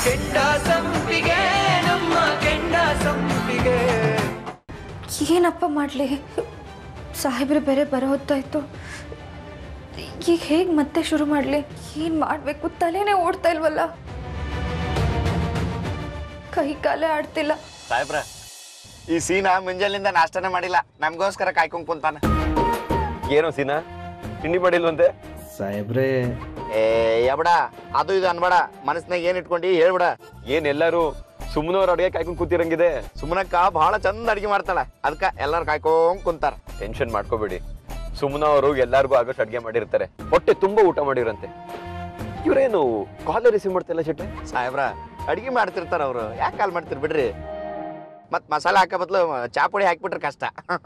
ಕೆಂಡ ಸಂಪಿಗೆ ನಮ್ಮ ಕೆಂಡ ಸಂಪಿಗೆ ಏನಪ್ಪ ಮಾಡಲಿ ಸಾಹೇಬ್ರು ಬೇರೆ ಬರೋ ಹೊತ್ತಾಯ್ತು ಈಗ ಹೇಗೆ ಮತ್ತೆ ಶುರು ಮಾಡಲಿ ಏನು ಮಾಡಬೇಕು ತಲೆನೇ ಓಡ್ತಾ ಇಲ್ವಲ್ಲ ಕೈ ಕಾಲೇ ಆಡ್ತಿಲ್ಲ ಸಾಹೇಬ್ರ ಈ ಸೀನಾ ಮುಂಜಾನಿಂದ ನಾಷ್ಟನೇ ಮಾಡಿಲ್ಲ ನಮಗೋಸ್ಕರ ಕಾಯ್ಕೊಂಡ್ ಕುಂತಾನ ಏನೋ ಸೀನಾ ತಿಂಡಿ ಮಾಡಿಲ್ವಂತೆ ಸಾಹೇಬ್ರೆ ಏ ಯಬಡ ಅದು ಇದು ಅನ್ಬೇಡ ಮನಸ್ನಾಗ ಏನ್ ಇಟ್ಕೊಂಡಿ ಹೇಳ್ಬಿಡ ಏನ್ ಎಲ್ಲಾರು ಸುಮ್ಮನವ್ರ ಅಡುಗೆ ಕಾಯ್ಕೊಂಡ್ ಕೂತಿರಂಗಿದೆ ಸುಮ್ಮನಕ್ಕ ಬಹಳ ಚಂದ ಅಡಿಗೆ ಮಾಡ್ತಾಳ ಅದಕ್ಕ ಎಲ್ಲಾರು ಕಾಯ್ಕೊಂಡ್ ಕುಂತಾರ ಟೆನ್ಷನ್ ಮಾಡ್ಕೋಬೇಡಿ ಸುಮ್ಮನ ಅವರು ಎಲ್ಲಾರ್ಗೂ ಆಗೋಷ್ಟು ಅಡ್ಗೆ ಮಾಡಿರ್ತಾರೆ ಹೊಟ್ಟೆ ತುಂಬಾ ಊಟ ಮಾಡಿರಂತೆ ಇವ್ರೇನು ಕಾಲೇ ರಿಸೀವ್ ಮಾಡ್ತಿಲ್ಲ ಶೆಟ್ಟೆ ಸಾಹೇಬ್ರ ಅಡಿಗೆ ಮಾಡ್ತಿರ್ತಾರ ಅವ್ರು ಯಾಕೆ ಕಾಲ್ ಮಾಡ್ತಿರ್ ಬಿಡ್ರಿ ಮತ್ ಮಸಾಲೆ ಹಾಕೋ ಬದ್ಲು ಚಾ ಪುಡಿ ಹಾಕ್ಬಿಟ್ರೆ ಕಷ್ಟ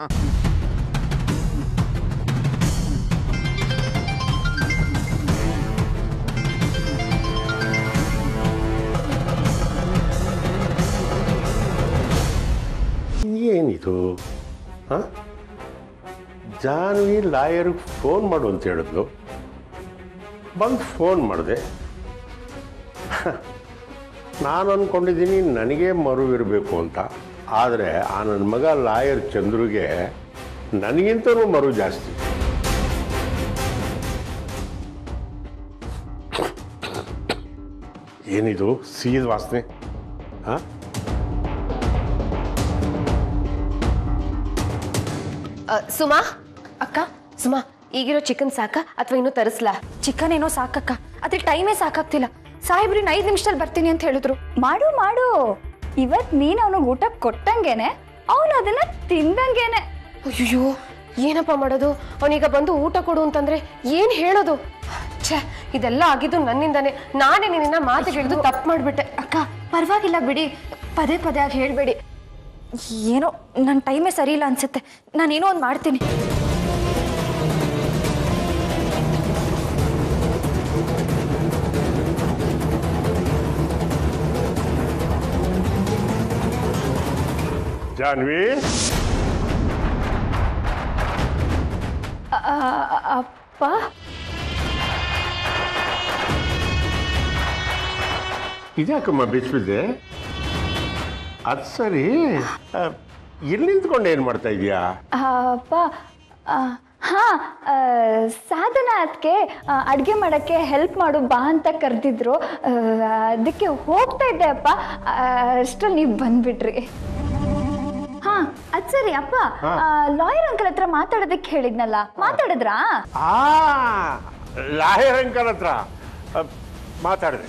ಏನಿದು ಹಾಂ ಜಾನ್ವಿ ಲಾಯರ್ಗೆ ಫೋನ್ ಮಾಡು ಅಂತ ಹೇಳಿದ್ಲು ಬಂದು ಫೋನ್ ಮಾಡಿದೆ ನಾನು ಅಂದ್ಕೊಂಡಿದ್ದೀನಿ ನನಗೆ ಮರು ಇರಬೇಕು ಅಂತ ಆದರೆ ಆ ನನ್ನ ಮಗ ಲಾಯರ್ ಚಂದ್ರುಗೆ ನನಗಿಂತನೂ ಮರು ಜಾಸ್ತಿ ಏನಿದು ಸಿಹಿದ ವಾಸನೆ ಹಾಂ ಅ, ಸುಮಾ ಅಕ್ಕ ಸುಮಾ ಈಗಿರೋ ಚಿಕನ್ ಸಾಕ ಅಥವಾ ಇನ್ನೂ ತರಿಸ್ಲಾ ಚಿಕನ್ ಏನೋ ಸಾಕಕ್ಕ ಅದ್ರ ಟೈಮೇ ಸಾಕಾಗ್ತಿಲ್ಲ ಸಾಹೇಬ್ರಿನ ಐದು ನಿಮಿಷದಲ್ಲಿ ಬರ್ತೀನಿ ಅಂತ ಹೇಳಿದ್ರು ಮಾಡು ಮಾಡು ಇವತ್ ನೀನ್ ಅವನಿಗೆ ಊಟ ಕೊಟ್ಟಂಗೆನೆ ಅವನು ಅದನ್ನ ತಿಂದಂಗೆನೆ ಅಯ್ಯೋ ಏನಪ್ಪ ಮಾಡೋದು ಅವನೀಗ ಬಂದು ಊಟ ಕೊಡು ಅಂತಂದ್ರೆ ಏನ್ ಹೇಳೋದು ಛೇ ಇದೆಲ್ಲ ಆಗಿದ್ದು ನನ್ನಿಂದಾನೆ ನಾನೇ ನಿನ್ನ ಮಾತಿಗೆ ಹಿಡಿದು ತಪ್ಪು ಮಾಡ್ಬಿಟ್ಟೆ ಅಕ್ಕ ಪರವಾಗಿಲ್ಲ ಬಿಡಿ ಪದೇ ಪದೇ ಆಗಿ ಹೇಳಬೇಡಿ ಏನೋ ನನ್ನ ಟೈಮೇ ಸರಿ ಇಲ್ಲ ಅನ್ಸುತ್ತೆ ನಾನೇನೋ ಒಂದು ಮಾಡ್ತೀನಿ ಜಾನ್ವಿ ಆ, ಅಪ್ಪ ಇದ್ಯಾಕಮ್ಮ ಬಿಚ್ಬಿದ್ದೆ ಅದು ಸರಿ ಆ, ಇಲ್ಲಿ ನಿಂತ್ಕೊಂಡು ಏನು ಮಾಡ್ತಾ ಇದೀಯಾ ಆ, ಅಪ್ಪ ಆ, ಹಾ ಆ, ಸಾಧನ ಅದಕ್ಕೆ ಅಡುಗೆ ಮಾಡೋಕ್ಕೆ ಹೆಲ್ಪ್ ಮಾಡು ಬಾ ಅಂತ ಕರೆದಿದ್ರು ಅದಕ್ಕೆ ಹೋಗ್ತಾ ಇದ್ದೆ ಅಪ್ಪ ಅಷ್ಟರಲ್ಲಿ ನೀವು ಬಂದ್ಬಿಟ್ರಿ ಹಾ ಅದ್ ಸರಿ ಅಪ್ಪ ಲಾಯರ್ ಅಂಕಲ್ ಹತ್ರ ಮಾತಾಡೋದಕ್ಕೆ ಹೇಳಿದ್ನಲ್ಲ ಮಾತಾಡಿದ್ರಾ ಆ ಲಾಯರ್ ಅಂಕಲ್ ಹತ್ರ ಆ, ಮಾತಾಡಿದೆ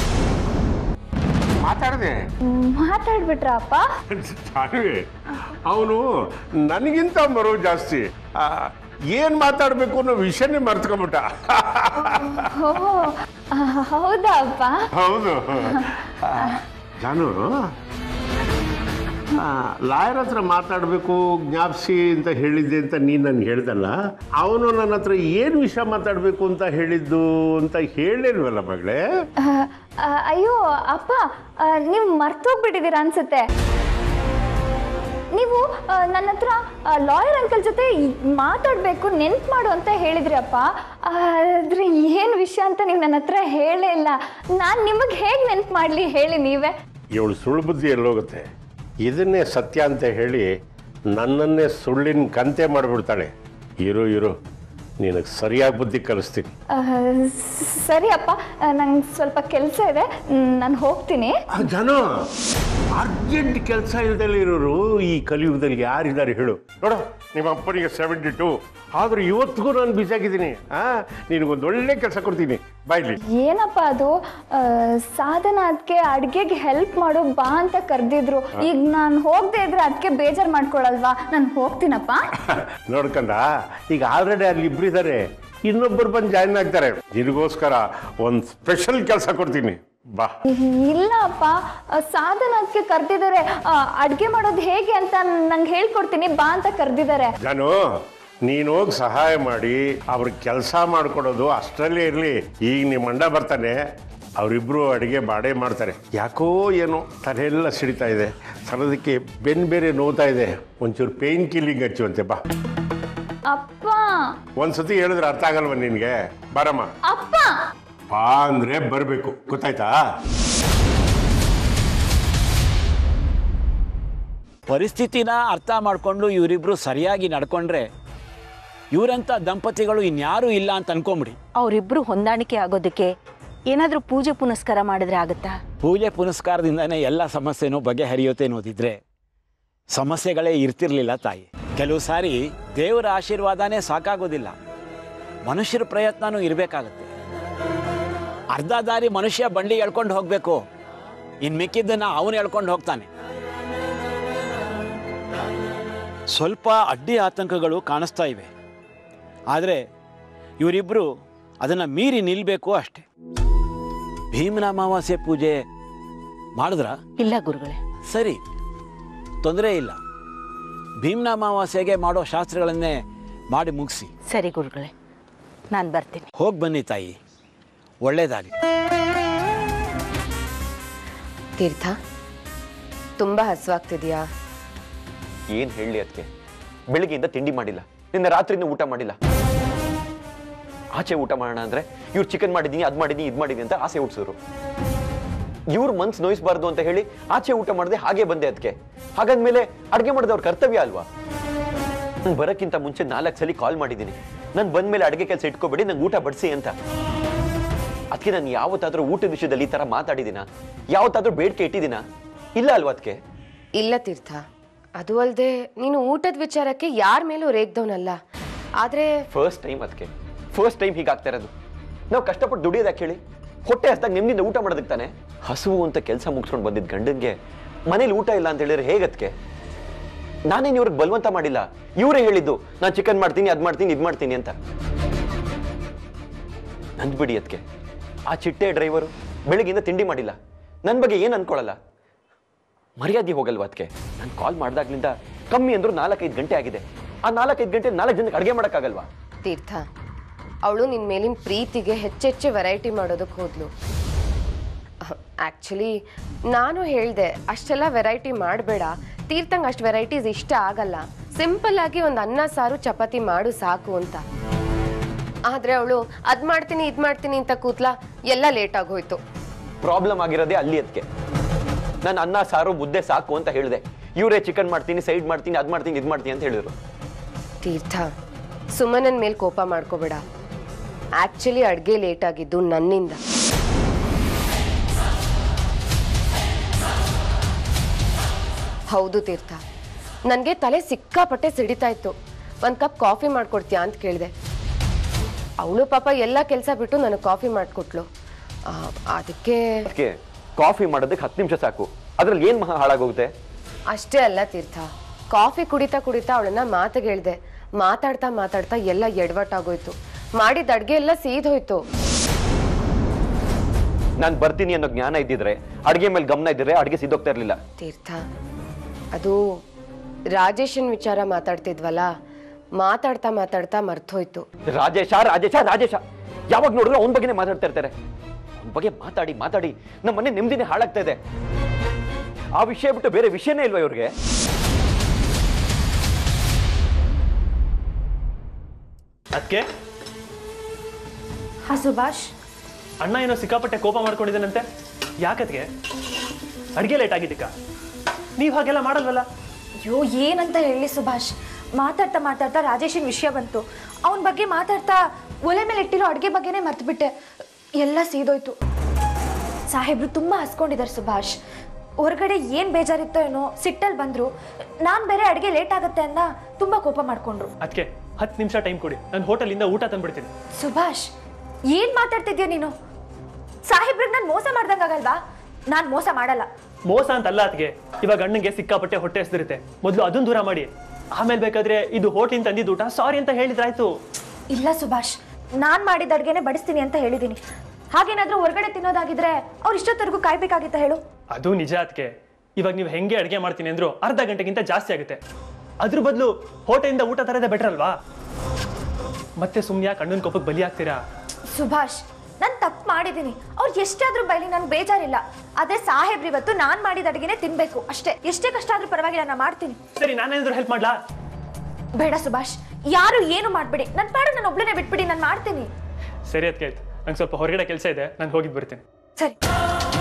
ಮಾತಾಡಿದೆ ಮಾತಾಡ್ಬಿಟ್ರ ಅಪ್ಪ ಜಾನ್ವಿ ಅವನು ನನಗಿಂತ ಮರು ಜಾಸ್ತಿ ಆ, ಏನ್ ಮಾತಾಡ್ಬೇಕು ಅನ್ನೋ ವಿಷಯನೇ ಮರ್ತ್ಕೊಂಬಿಟ್ಟ ಓ ಆ, ಹೌದಾ ಅಪ್ಪ ಹೌದು ಆ, ಜಾನು ಲಾಯರ್ ಹತ್ರ ಮಾತಾಡಬೇಕು ಜ್ಞಾಪಿಸಿ ಅಂತ ಹೇಳಿದ್ದೆ ಅಂತ ನೀನು ನನಗೆ ಹೇಳ್ದಲ್ಲ ಅವನು ನನ್ನ ಹತ್ರ ಏನು ವಿಷಯ ಮಾತಾಡಬೇಕು ಅಂತ ಹೇಳಿದ್ದು ಅಂತ ಹೇಳಿಲ್ವಲ್ಲ ಮಗಳೇ ಆ, ಆ, ಅಯ್ಯೋ ಅಪ್ಪ ನೀವು ಮರ್ತೋಗ್ಬಿಟ್ಟಿದ್ದೀರಾ ಅನ್ಸುತ್ತೆ ನೀವು ಆ, ನನ್ನ ಹತ್ರ ಲಾಯರ್ ಅಂಕಲ್ ಜೊತೆ ಮಾತಾಡಬೇಕು ನೆನ್ಪು ಮಾಡು ಅಂತ ಹೇಳಿದ್ರಿ ಅಪ್ಪ ಆದ್ರೆ ಏನು ವಿಷಯ ಅಂತ ನೀವು ನನ್ನ ಹತ್ರ ಹೇಳೇ ಇಲ್ಲ ನಾನು ನಿಮಗೆ ಹೇಗೆ ನೆನ್ಪು ಮಾಡಲಿ ಹೇಳಿ ನೀವೇ ಇವಳು ಸುಳ್ಳು ಬುದ್ಧಿ ಎಲ್ಲೋಗುತ್ತೆ ಇದನ್ನೇ ಸತ್ಯ ಅಂತ ಹೇಳಿ ನನ್ನನ್ನೇ ಸುಳ್ಳಿನ ಕಂತೆ ಮಾಡಿಬಿಡ್ತಾಳೆ ಇರು ಇರು ನಿನಗೆ ಸರಿಯಾಗಿ ಬುದ್ಧಿ ಕಲಿಸ್ತೀನಿ ಆ, ಸರಿ ಅಪ್ಪ ನಂಗೆ ಸ್ವಲ್ಪ ಕೆಲಸ ಇದೆ ನಾನು ಹೋಗ್ತೀನಿ ಜನ ಅರ್ಜೆಂಟ್ ಕೆಲಸ ಇಲ್ದಲ್ಲಿ ಇರೋರು ಈ ಕಲಿಯುಗದಲ್ಲಿ ಯಾರಿದ್ದಾರೆ ಹೇಳು ನೋಡು ನಿಮ್ಮ ಅಪ್ಪನಿಗೆ ಸೆವೆಂಟಿ ಟು ಆದ್ರೂ ಇವತ್ತಿಗೂ ನಾನು ಬಿಸಿ ಆಗಿದ್ದೀನಿ ಆ ನಿನಗೊಂದು ಒಳ್ಳೆ ಕೆಲಸ ಕೊಡ್ತೀನಿ ಬಾಯ್ಲಿ ಏನಪ್ಪ ಅದು ಆ, ಸಾಧನ ಅದಕ್ಕೆ ಅಡ್ಗೆಗೆ ಹೆಲ್ಪ್ ಮಾಡು ಬಾ ಅಂತ ಕರೆದಿದ್ರು ಈಗ ನಾನು ಹೋಗದೆ ಇದ್ರೆ ಅದಕ್ಕೆ ಬೇಜಾರು ಮಾಡ್ಕೊಳಲ್ವಾ ನಾನು ಹೋಗ್ತೀನಪ್ಪ ನೋಡ್ಕಂಡ ಈಗ ಆಲ್ರೆಡಿ ಅಲ್ಲಿ ಇಬ್ಬರಿದ್ದಾರೆ ಇನ್ನೊಬ್ಬರು ಬಂದು ಜಾಯಿನ್ ಆಗ್ತಾರೆ ನಿನಗೋಸ್ಕರ ಒಂದು ಸ್ಪೆಷಲ್ ಕೆಲಸ ಕೊಡ್ತೀನಿ ಬಾ ಇಲ್ಲ ಅಪ್ಪ ಆ, ಸಾಧನ ಅದಕ್ಕೆ ಕರೆದಿದ್ದಾರೆ ಅಡ್ಗೆ ಮಾಡೋದು ಹೇಗೆ ಅಂತ ನಂಗೆ ಹೇಳ್ಕೊಡ್ತೀನಿ ಬಾ ಅಂತ ಕರೆದಿದ್ದಾರೆ ಜಾನು ನೀನು ಹೋಗಿ ಸಹಾಯ ಮಾಡಿ ಅವ್ರಿಗೆ ಕೆಲಸ ಮಾಡ್ಕೊಡೋದು ಅಷ್ಟರಲ್ಲೇ ಇರಲಿ ಈಗ ನಿಮ್ಮ ಅಣ್ಣ ಬರ್ತಾನೆ ಅವರಿಬ್ಬರು ಅಡುಗೆ ಬಾಡೆ ಮಾಡ್ತಾರೆ ಯಾಕೋ ಏನೋ ತಲೆಯೆಲ್ಲ ಸಿಡಿತಾ ಇದೆ ಸರದಕ್ಕೆ ಬೆನ್ನು ಬೇರೆ ನೋವ್ತಾ ಇದೆ ಒಂಚೂರು ಪೇಯ್ನ್ ಕಿಲ್ಲಿಂಗ್ ಹಚ್ಚುವಂತೆ ಬಾ ಅಪ್ಪ ಒಂದ್ಸತಿ ಹೇಳಿದ್ರೆ ಅರ್ಥ ಆಗಲ್ವ ನಿನಗೆ ಬಾರಮ್ಮ ಅಪ್ಪ ಬಾ ಅಂದರೆ ಬರಬೇಕು ಗೊತ್ತಾಯ್ತಾ ಪರಿಸ್ಥಿತಿನ ಅರ್ಥ ಮಾಡಿಕೊಂಡು ಇವರಿಬ್ಬರು ಸರಿಯಾಗಿ ನಡ್ಕೊಂಡ್ರೆ ಇವರಂಥ ದಂಪತಿಗಳು ಇನ್ಯಾರೂ ಇಲ್ಲ ಅಂತ ಅನ್ಕೊಂಬಿಡಿ ಅವರಿಬ್ರು ಹೊಂದಾಣಿಕೆ ಆಗೋದಕ್ಕೆ ಏನಾದರೂ ಪೂಜೆ ಪುನಸ್ಕಾರ ಮಾಡಿದ್ರೆ ಆಗುತ್ತಾ ಪೂಜೆ ಪುನಸ್ಕಾರದಿಂದನೇ ಎಲ್ಲ ಸಮಸ್ಯೆನೂ ಬಗೆಹರಿಯುತ್ತೆ ಅನ್ನೋದಿದ್ರೆ ಸಮಸ್ಯೆಗಳೇ ಇರ್ತಿರ್ಲಿಲ್ಲ ತಾಯಿ ಕೆಲವು ಸಾರಿ ದೇವರ ಆಶೀರ್ವಾದನೇ ಸಾಕಾಗೋದಿಲ್ಲ ಮನುಷ್ಯರ ಪ್ರಯತ್ನನೂ ಇರಬೇಕಾಗತ್ತೆ ಅರ್ಧ ದಾರಿ ಮನುಷ್ಯ ಬಂಡಿ ಎಳ್ಕೊಂಡು ಹೋಗಬೇಕು ಇನ್ನು ಮಿಕ್ಕಿದ್ದನ್ನು ಅವನು ಎಳ್ಕೊಂಡು ಹೋಗ್ತಾನೆ ಸ್ವಲ್ಪ ಅಡ್ಡಿ ಆತಂಕಗಳು ಕಾಣಿಸ್ತಾ ಇವೆ ಆದರೆ ಇವರಿಬ್ಬರು ಅದನ್ನು ಮೀರಿ ನಿಲ್ಲಬೇಕು ಅಷ್ಟೆ ಭೀಮನ ಅಮಾವಾಸ್ಯೆ ಪೂಜೆ ಮಾಡಿದ್ರ ಇಲ್ಲ ಗುರುಗಳೇ ಸರಿ ತೊಂದರೆ ಇಲ್ಲ ಭೀಮನ ಅಮಾವಾಸ್ಯೆಗೆ ಮಾಡೋ ಶಾಸ್ತ್ರಗಳನ್ನೇ ಮಾಡಿ ಮುಗಿಸಿ ಸರಿ ಗುರುಗಳೇ ನಾನು ಬರ್ತೀನಿ ಹೋಗಿ ಬನ್ನಿ ತಾಯಿ ಒಳ್ಳೇದಾಗಲಿ ತೀರ್ಥ ತುಂಬಾ ಹಸುವಾಗ್ತಿದ್ಯಾ ಏನ್ ಹೇಳಲಿ ಅದಕ್ಕೆ ಬೆಳಿಗ್ಗೆಯಿಂದ ತಿಂಡಿ ಮಾಡಿಲ್ಲ ನಿನ್ನೆ ರಾತ್ರಿನೂ ಊಟ ಮಾಡಿಲ್ಲ ಆಚೆ ಊಟ ಮಾಡೋಣ ಅಂದ್ರೆ ಇವ್ರು ಚಿಕನ್ ಮಾಡಿದೀನಿ ಅದ್ ಮಾಡಿದೀನಿ ಇದ್ ಮಾಡಿದೀನಿ ಅಂತ ಆಸೆ ಹುಡ್ಸಿದ್ರು ಇವ್ರ ಮನ್ಸ್ ನೋಯಿಸ್ಬಾರ್ದು ಅಂತ ಹೇಳಿ ಆಚೆ ಊಟ ಮಾಡದೆ ಹಾಗೆ ಬಂದೆ ಅದಕ್ಕೆ ಹಾಗಾದ್ಮೇಲೆ ಅಡ್ಗೆ ಮಾಡೋದು ಅವ್ರ ಕರ್ತವ್ಯ ಅಲ್ವಾ ನಾನು ಬರಕ್ಕಿಂತ ಮುಂಚೆ ನಾಲ್ಕು ಸಲ ಕಾಲ್ ಮಾಡಿದ್ದೀನಿ ನಾನು ಬಂದ್ಮೇಲೆ ಅಡುಗೆ ಕೆಲಸ ಇಟ್ಕೋಬೇಡಿ ನಂಗೆ ಊಟ ಬಡಿಸಿ ಅಂತ ಅದಕ್ಕೆ ನಾನು ಯಾವತ್ತಾದ್ರೂ ಊಟದ ವಿಷಯದಲ್ಲಿ ಈ ತರ ಮಾತಾಡಿದಿನ ಯಾವತ್ತಾದ್ರೂ ಬೇಡಿಕೆ ಇಟ್ಟಿದ್ದೀನ ಇಲ್ಲ ಅಲ್ವಾ ಅದಕ್ಕೆ ಇಲ್ಲ ತೀರ್ಥ ಅದು ಅಲ್ಲದೆ ನೀನು ಊಟದ ವಿಚಾರಕ್ಕೆ ಯಾರ ಮೇಲೂ ರೇಗ್ದವನಲ್ಲ ಆದ್ರೆ ಫಸ್ಟ್ ಟೈಮ್ ಅದಕ್ಕೆ ಫಸ್ಟ್ ಟೈಮ್ ಹೀಗಾಗ್ತಾ ಇರೋದು ನಾವು ಕಷ್ಟಪಟ್ಟು ದುಡಿಯೋದಕ್ಕೆ ಹೇಳಿ ಹೊಟ್ಟೆ ಹಸ್ದಾಗ ನೆಮ್ಮದಿಯಿಂದ ಊಟ ಮಾಡೋದಕ್ಕೆ ತಾನೆ ಹಸುವು ಅಂತ ಕೆಲಸ ಮುಗಿಸ್ಕೊಂಡು ಬಂದಿದ್ದ ಗಂಡನ್ಗೆ ಮನೇಲಿ ಊಟ ಇಲ್ಲ ಅಂತ ಹೇಳಿದ್ರೆ ಹೇಗತ್ಕೆ ನಾನೇನು ಇವ್ರಿಗೆ ಬಲವಂತ ಮಾಡಿಲ್ಲ ಇವರೇ ಹೇಳಿದ್ದು ನಾನು ಚಿಕನ್ ಮಾಡ್ತೀನಿ ಅದ್ ಮಾಡ್ತೀನಿ ಇದ್ ಮಾಡ್ತೀನಿ ಅಂತ ನಂದ್ ಬಿಡಿ ಅದಕ್ಕೆ ಆ ಚಿಟ್ಟೆ ಡ್ರೈವರು ಬೆಳಗಿಂದ ತಿಂಡಿ ಮಾಡಿಲ್ಲ ನನ್ನ ಬಗ್ಗೆ ಏನು ಅನ್ಕೊಳ್ಳಲ್ಲ ಮರ್ಯಾದೆ ಹೋಗಲ್ವಾ ಅದಕ್ಕೆ ನಾನು ಕಾಲ್ ಮಾಡ್ದಾಗ್ಲಿಂದ ಕಮ್ಮಿ ಅಂದ್ರೂ ನಾಲ್ಕೈದು ಗಂಟೆ ಆಗಿದೆ ಆ ನಾಲ್ಕೈದು ಗಂಟೆ ನಾಲ್ಕು ಜನಕ್ಕೆ ಅಡುಗೆ ಮಾಡೋಕ್ಕಾಗಲ್ವಾ ತೀರ್ಥ ಅವಳು ನಿನ್ನ ಮೇಲಿನ ಪ್ರೀತಿಗೆ ಹೆಚ್ಚೆಚ್ಚು ವೆರೈಟಿ ಮಾಡೋದಕ್ಕೆ ಹೋದ್ಲು ಆ್ಯಕ್ಚುಲಿ ನಾನು ಹೇಳಿದೆ ಅಷ್ಟೆಲ್ಲ ವೆರೈಟಿ ಮಾಡಬೇಡ ತೀರ್ಥಂಗೆ ಅಷ್ಟು ವೆರೈಟೀಸ್ ಇಷ್ಟ ಆಗಲ್ಲ ಸಿಂಪಲ್ ಆಗಿ ಒಂದು ಅನ್ನ ಸಾರು ಚಪಾತಿ ಮಾಡು ಸಾಕು ಅಂತ ಆದರೆ ಅವಳು ಅದು ಮಾಡ್ತೀನಿ ಇದು ಮಾಡ್ತೀನಿ ಅಂತ ಕೂತ್ಲ ಎಲ್ಲ ಲೇಟ್ ಆಗೋಯ್ತು ಪ್ರಾಬ್ಲಮ್ ಆಗಿರೋದೇ ಅಲ್ಲಿ ಅದಕ್ಕೆ ನಾನು ಅನ್ನ ಸಾರು ಮುದ್ದೆ ಸಾಕು ಅಂತ ಹೇಳಿದೆ ಇವರೇ ಚಿಕನ್ ಮಾಡ್ತೀನಿ ಸೈಡ್ ಮಾಡ್ತೀನಿ ಅದ್ ಮಾಡ್ತೀನಿ ಇದ್ ಮಾಡ್ತೀನಿ ಅಂತ ಹೇಳಿದ್ರು ತೀರ್ಥ ಸುಮನನ್ ಮೇಲೆ ಕೋಪ ಮಾಡ್ಕೋಬೇಡ ಆಕ್ಚುಲಿ ಅಡ್ಗೆ ಲೇಟ್ ಆಗಿದ್ದು ನನ್ನಿಂದ ಹೌದು ತೀರ್ಥ ನನಗೆ ತಲೆ ಸಿಕ್ಕಾಪಟ್ಟೆ ಸಿಡಿತಾ ಇತ್ತು ಒಂದು ಕಪ್ ಕಾಫಿ ಮಾಡ್ಕೊಡ್ತೀಯಾ ಅಂತ ಕೇಳಿದೆ ಅವಳು ಪಾಪ ಎಲ್ಲ ಕೆಲಸ ಬಿಟ್ಟು ನನಗೆ ಕಾಫಿ ಮಾಡಿಕೊಟ್ಲು ಅದಕ್ಕೆ ಅದಕ್ಕೆ ಕಾಫಿ ಮಾಡೋದಕ್ಕೆ ಹತ್ತು ನಿಮಿಷ ಸಾಕು ಅದ್ರಲ್ಲಿ ಏನ್ ಮಹಾ ಹಾಳಾಗೋಗುತ್ತೆ ಅಷ್ಟೇ ಅಲ್ಲ ತೀರ್ಥ ಕಾಫಿ ಕುಡಿತಾ ಕುಡಿತಾ ಅವಳನ್ನ ಮಾತಿಗೆ ಹೇಳ್ದೆ ಮಾತಾಡ್ತಾ ಮಾತಾಡ್ತಾ ಎಲ್ಲ ಎಡವಟ್ಟಾಗೋಯ್ತು ಮಾಡಿದ ಅಡ್ಗೆ ಎಲ್ಲ ಸೀದೋಯ್ತು ನಾನು ಬರ್ತೀನಿ ಅನ್ನೋ ಜ್ಞಾನ ಇದ್ದಿದ್ರೆ ಅಡುಗೆ ಮೇಲೆ ಗಮನ ಇದ್ದಿದ್ರೆ ಅಡುಗೆ ಸಿದ್ದೋಗ್ತಾ ಇರ್ಲಿಲ್ಲ ತೀರ್ಥ ಅದು ರಾಜೇಶನ್ ವಿಚಾರ ಮಾತಾಡ್ತಿದ್ವಲ್ಲ ಮಾತಾಡ್ತಾ ಮಾತಾಡ್ತಾ ಮರ್ತೋಯ್ತು ರಾಜೇಶ ರಾಜೇಶ ರಾಜೇಶ ಯಾವಾಗ ನೋಡಿದ್ರು ಅವನ ಬಗ್ಗೆನೇ ಮಾತಾಡ್ತಾ ಇರ್ತಾರೆ ಅವನ ಬಗ್ಗೆ ಮಾತಾಡಿ ಮಾತಾಡಿ ನಮ್ಮ ಮನೆ ನೆಮ್ಮದಿನೇ ಹಾಳಾಗ್ತಾ ಇದೆ ಆ ವಿಷಯ ಬಿಟ್ಟು ಬೇರೆ ವಿಷಯನೇ ಇಲ್ವಾ ಇವ್ರಿಗೆ ಅದಕ್ಕೆ ಹಾ ಸುಭಾಷ್ ಅಣ್ಣ ಏನೋ ಸಿಕ್ಕಾಪಟ್ಟೆ ಕೋಪ ಮಾಡ್ಕೊಂಡಿದ್ದಾನಂತೆ ಯಾಕತ್ಗೆ ಅಡ್ಗೆ ಲೇಟ್ ಆಗಿದ್ದಕ್ಕ ನೀವು ಹಾಗೆಲ್ಲ ಮಾಡಲ್ವಲ್ಲ ಅಯ್ಯೋ ಏನಂತ ಹೇಳಿ ಸುಭಾಷ್ ಮಾತಾಡ್ತಾ ಮಾತಾಡ್ತಾ ರಾಜೇಶನ್ ವಿಷಯ ಬಂತು ಅವನ ಬಗ್ಗೆ ಮಾತಾಡ್ತಾ ಒಲೆ ಮೇಲೆ ಇಟ್ಟಿರೋ ಅಡುಗೆ ಬಗ್ಗೆನೇ ಮರ್ತ್ಬಿಟ್ಟೆ ಎಲ್ಲ ಸೀದೋಯ್ತು ಸಾಹೇಬ್ರು ತುಂಬ ಹಸ್ಕೊಂಡಿದ್ದಾರೆ ಸುಭಾಷ್ ಹೊರಗಡೆ ಏನು ಬೇಜಾರಿತ್ತೋ ಏನೋ ಸಿಟ್ಟಲ್ಲಿ ಬಂದರು ನಾನು ಬೇರೆ ಅಡುಗೆ ಲೇಟ್ ಆಗುತ್ತೆ ಅಂದ ತುಂಬ ಕೋಪ ಮಾಡಿಕೊಂಡ್ರು ಅದಕ್ಕೆ ಹತ್ತು ನಿಮಿಷ ಟೈಮ್ ಕೊಡಿ ನಾನು ಹೋಟೆಲಿಂದ ಊಟ ತಂದ್ಬಿಡ್ತೀನಿ ಸುಭಾಷ್ ಏನು ಮಾತಾಡ್ತಿದ್ಯಾ ನೀನು ಸಾಹೇಬ್ರಿಗೆ ನಾನು ಮೋಸ ಮಾಡ್ದಂಗಾಗಲ್ವಾ ನಾನು ಮೋಸ ಮಾಡಲ್ಲ ಮೋಸ ಅಂತಲ್ಲ ಅದಕ್ಕೆ ಇವಾಗ ಅಣ್ಣಂಗೆ ಸಿಕ್ಕಾಪಟ್ಟೆ ಹೊಟ್ಟೆ ಹಸ್ದಿರುತ್ತೆ ಮೊದಲು ಅದನ್ನ ದೂರ ಮಾಡಿ ಆಮೇಲೆ ಬೇಕಾದ್ರೆ ಇದು ಹೋಟ್ಲಿಂದ ತಂದಿದ್ದು ಊಟ ಸಾರಿ ಅಂತ ಹೇಳಿದ್ರಾಯ್ತು ಇಲ್ಲ ಸುಭಾಷ್ ನಾನು ಮಾಡಿದ ಅಡುಗೆನೇ ಬಡಿಸ್ತೀನಿ ಅಂತ ಹೇಳಿದ್ದೀನಿ ಹಾಗೇನಾದ್ರೂ ಹೊರಗಡೆ ತಿನ್ನೋದಾಗಿದ್ರೆ ಅವ್ರು ಇಷ್ಟೊತ್ತರೆಗೂ ಕಾಯ್ಬೇಕಾಗಿತ್ತ ಹೇಳು ಅದು ನಿಜ ಅದಕ್ಕೆ ಇವಾಗ ನೀವು ಹೆಂಗೆ ಅಡುಗೆ ಮಾಡ್ತೀನಿ ಅಂದ್ರು ಅರ್ಧ ಗಂಟೆಗಿಂತ ಜಾಸ್ತಿ ಆಗುತ್ತೆ ಅದ್ರ ಬದಲು ಹೋಟೆಲಿಂದ ಊಟ ತರದೇ ಬೆಟರ್ ಅಲ್ವಾ ಮತ್ತೆ ಸುಮ್ಮನೆ ಯಾಕೆ ಅಣ್ಣನ ಕೋಪಕ್ಕೆ ಬಲಿ ಆಗ್ತೀರಾ ಸುಭಾಷ್ ನಾನು ತಪ್ಪು ಮಾಡಿದ್ದೀನಿ ಅವ್ರು ಎಷ್ಟಾದ್ರೂ ಬೈಲಿ ನನ್ಗೆ ಬೇಜಾರಿಲ್ಲ ಅದೇ ಸಾಹೇಬ್ರು ಇವತ್ತು ನಾನು ಮಾಡಿದ ಅಡುಗೆನೇ ತಿನ್ಬೇಕು ಅಷ್ಟೇ ಎಷ್ಟೇ ಕಷ್ಟ ಆದ್ರೂ ಪರವಾಗಿಲ್ಲ ನಾನು ಮಾಡ್ತೀನಿ ಸರಿ ನಾನೇನಾದ್ರೂ ಹೆಲ್ಪ್ ಮಾಡ್ಲಾ ಬೇಡ ಸುಭಾಷ್ ಯಾರು ಏನು ಮಾಡ್ಬೇಡಿ ನನ್ನ ಪಾಡು ನಾನು ಒಬ್ಳನ್ನೇ ಬಿಟ್ಬಿಡಿ ನಾನು ಮಾಡ್ತೀನಿ ಸರಿ ಅದಕ್ಕೆ ಆಯ್ತು ನಂಗೆ ಸ್ವಲ್ಪ ಹೊರಗಡೆ ಕೆಲಸ ಇದೆ ನಾನು ಹೋಗಿದ್ದು ಬರ್ತೀನಿ ಸರಿ